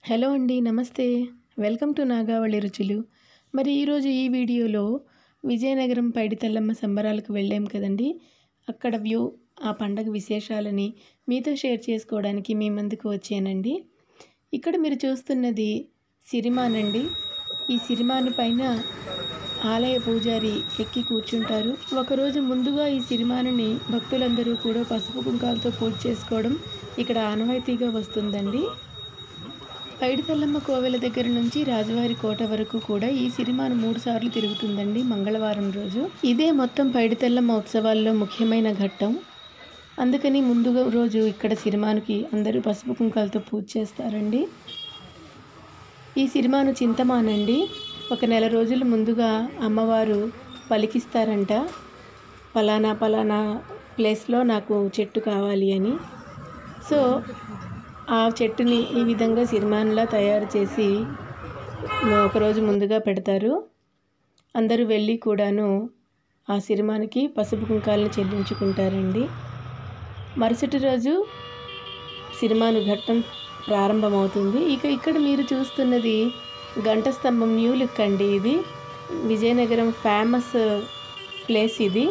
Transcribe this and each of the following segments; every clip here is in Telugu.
హలో అండి నమస్తే వెల్కమ్ టు నాగావళి రుచులు మరి ఈరోజు ఈ వీడియోలో విజయనగరం పైడితల్లమ్మ సంబరాలకు వెళ్ళాం కదండి అక్కడ వ్యూ ఆ పండగ విశేషాలని మీతో షేర్ చేసుకోవడానికి మీ ముందుకు వచ్చానండి ఇక్కడ మీరు చూస్తున్నది సిరిమానండి ఈ సిరిమాను పైన ఆలయ పూజారి ఎక్కి కూర్చుంటారు ఒకరోజు ముందుగా ఈ సిరిమానుని భక్తులందరూ కూడా పసుపు కుంకాలతో పూజ చేసుకోవడం ఇక్కడ ఆనవాయితీగా వస్తుందండి పైడితల్లమ్మ కోవెల దగ్గర నుంచి రాజవారి కోట వరకు కూడా ఈ సిరిమాను మూడు సార్లు తిరుగుతుందండి మంగళవారం రోజు ఇదే మొత్తం పైడితల్లమ్మ ఉత్సవాల్లో ముఖ్యమైన ఘట్టం అందుకని ముందుగా రోజు ఇక్కడ సిరిమానుకి అందరూ పసుపు కుంకాలతో పూజ చేస్తారండి ఈ సిరిమాను చింతమానండి ఒక నెల రోజుల ముందుగా అమ్మవారు పలికిస్తారంట పలానా పలానా ప్లేస్లో నాకు చెట్టు కావాలి అని సో ఆ చెట్టుని ఈ విధంగా సిరిమాన్లా తయారు చేసి ఒకరోజు ముందుగా పెడతారు అందరూ వెళ్ళి కూడాను ఆ సిరిమానికి పసుపు కుంకాలను చెల్లించుకుంటారండి మరుసటి రోజు సిరిమాను ఘట్టం ప్రారంభమవుతుంది ఇక ఇక్కడ మీరు చూస్తున్నది గంట స్తంభం న్యూ లుక్ అండి ఇది విజయనగరం ఫేమస్ ప్లేస్ ఇది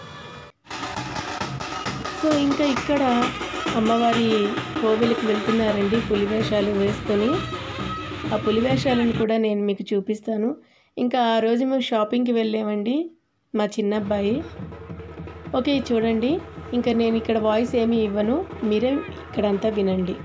సో ఇంకా ఇక్కడ అమ్మవారి కోవిలికి వెళ్తున్నారండి పులివేషాలు వేసుకొని ఆ పులివేషాలను కూడా నేను మీకు చూపిస్తాను ఇంకా ఆ రోజు మేము షాపింగ్కి వెళ్ళామండి మా చిన్నబ్బాయి ఓకే చూడండి ఇంకా నేను ఇక్కడ వాయిస్ ఏమీ ఇవ్వను మీరే ఇక్కడంతా వినండి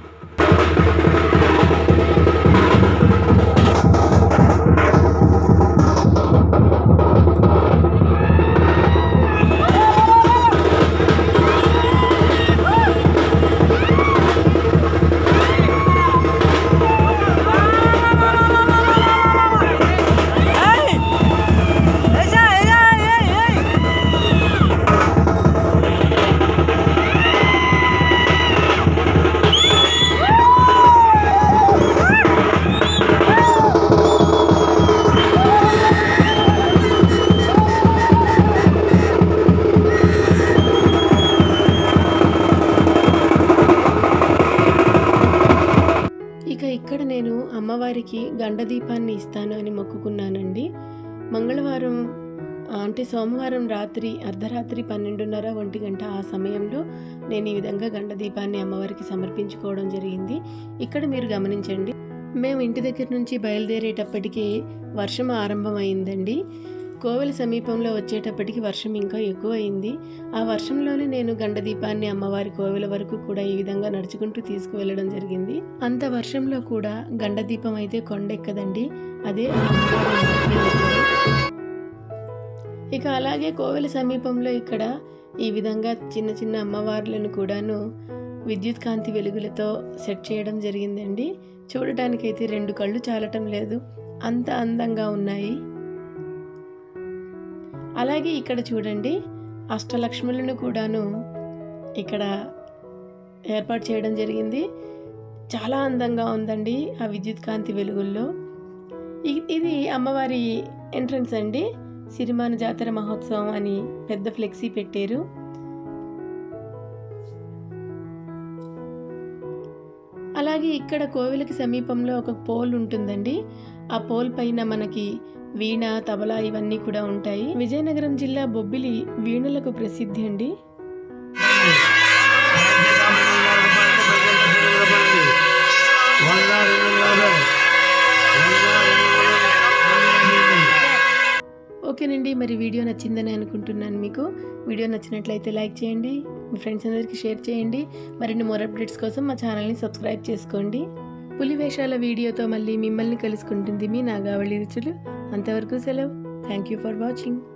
ఇక ఇక్కడ నేను అమ్మవారికి గండ దీపాన్ని ఇస్తాను అని మొక్కుకున్నానండి మంగళవారం ఆ, అంటే సోమవారం రాత్రి అర్ధరాత్రి పన్నెండున్నర ఒంటి గంట ఆ సమయంలో నేను ఈ విధంగా గండ దీపాన్ని అమ్మవారికి సమర్పించుకోవడం జరిగింది ఇక్కడ మీరు గమనించండి మేము ఇంటి దగ్గర నుంచి బయలుదేరేటప్పటికి వర్షం ఆరంభమైందండి కోవెల సమీపంలో వచ్చేటప్పటికి వర్షం ఇంకా ఎక్కువ అయింది ఆ వర్షంలోనే నేను గండ దీపాన్ని అమ్మవారి కోవెల వరకు కూడా ఈ విధంగా నడుచుకుంటూ తీసుకువెళ్ళడం జరిగింది అంత వర్షంలో కూడా గండ దీపం అయితే కొండెక్కదండి అదే ఆ అమ్మవారి మహిమ. ఇక అలాగే కోవెల సమీపంలో ఇక్కడ ఈ విధంగా చిన్న చిన్న అమ్మవార్లను కూడాను విద్యుత్ కాంతి వెలుగులతో సెట్ చేయడం జరిగిందండి చూడటానికైతే రెండు కళ్ళు చాలటం లేదు అంత అందంగా ఉన్నాయి అలాగే ఇక్కడ చూడండి అష్టలక్ష్ములను కూడాను ఇక్కడ ఏర్పాటు చేయడం జరిగింది చాలా అందంగా ఉందండి ఆ విద్యుత్ కాంతి వెలుగుల్లో ఇ- ఇది అమ్మవారి ఎంట్రన్స్ అండి సిరిమాన జాతర మహోత్సవం అని పెద్ద ఫ్లెక్సీ పెట్టారు అలాగే ఇక్కడ కోవిలకి సమీపంలో ఒక పోల్ ఉంటుందండి ఆ పోల్ పైన మనకి వీణ తబలా ఇవన్నీ కూడా ఉంటాయి విజయనగరం జిల్లా బొబ్బిలి వీణులకు ప్రసిద్ధి అండి ఓకేనండి మరి వీడియో నచ్చిందని అనుకుంటున్నాను మీకు వీడియో నచ్చినట్లయితే లైక్ చేయండి మీ ఫ్రెండ్స్ అందరికీ షేర్ చేయండి మరిన్ని మోర్ అప్డేట్స్ కోసం మా ఛానల్ని సబ్స్క్రైబ్ చేసుకోండి పులి వేషాల వీడియోతో మళ్ళీ మిమ్మల్ని కలుసుకుంటుంది మీ నాగావళి రుచులు అంతవరకు సెలవు థ్యాంక్ యూ ఫర్ వాచింగ్